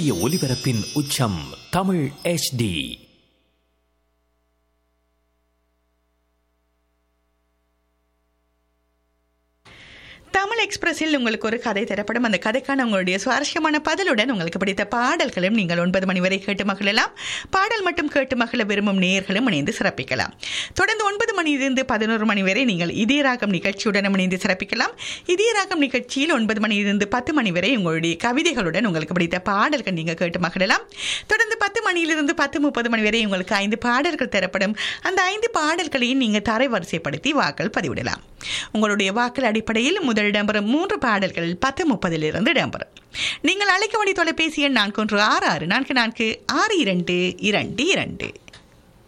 சூரிய ஒளிபரப்பின் உச்சம் தமிழ் HD தமிழ் எக்ஸ்பிரஸில் உங்களுக்கு ஒரு கதை தரப்படும் அந்த கதைக்கான உங்களுடைய சுவாரஸ்யமான பதிலுடன் உங்களுக்கு பிடித்த பாடல்களும் நீங்கள் ஒன்பது மணி வரை கேட்டு மகிழலாம் பாடல் மட்டும் கேட்டு மகிழ விரும்பும் நேயர்களும் இணைந்து சிறப்பிக்கலாம் தொடர்ந்து ஒன்பது மணியிலிருந்து பதினோரு மணி வரை நீங்கள் இதய ராகம் நிகழ்ச்சியுடன் இணைந்து சிறப்பிக்கலாம் இதய ராகம் நிகழ்ச்சியில் ஒன்பது மணியிலிருந்து பத்து மணி வரை உங்களுடைய கவிதைகளுடன் உங்களுக்கு பிடித்த பாடல்கள் நீங்கள் கேட்டு மகிழலாம் தொடர்ந்து பத்து மணியிலிருந்து பத்து முப்பது மணி வரை உங்களுக்கு ஐந்து பாடல்கள் தரப்படும் அந்த ஐந்து பாடல்களையும் நீங்கள் தரைவரிசைப்படுத்தி வாக்கள் பதிவிடலாம் உங்களுடைய வாக்கள் அடிப்படையில் முதல் இடம்பெறும் மூன்று பாடல்கள் பத்து முப்பதிலிருந்து இடம்பெறும் நீங்கள் அழைக்க வேண்டிய தொலைபேசி எண் நான்கு ஒன்று ஆறு ஆறு நான்கு நான்கு ஆறு இரண்டு இரண்டு இரண்டு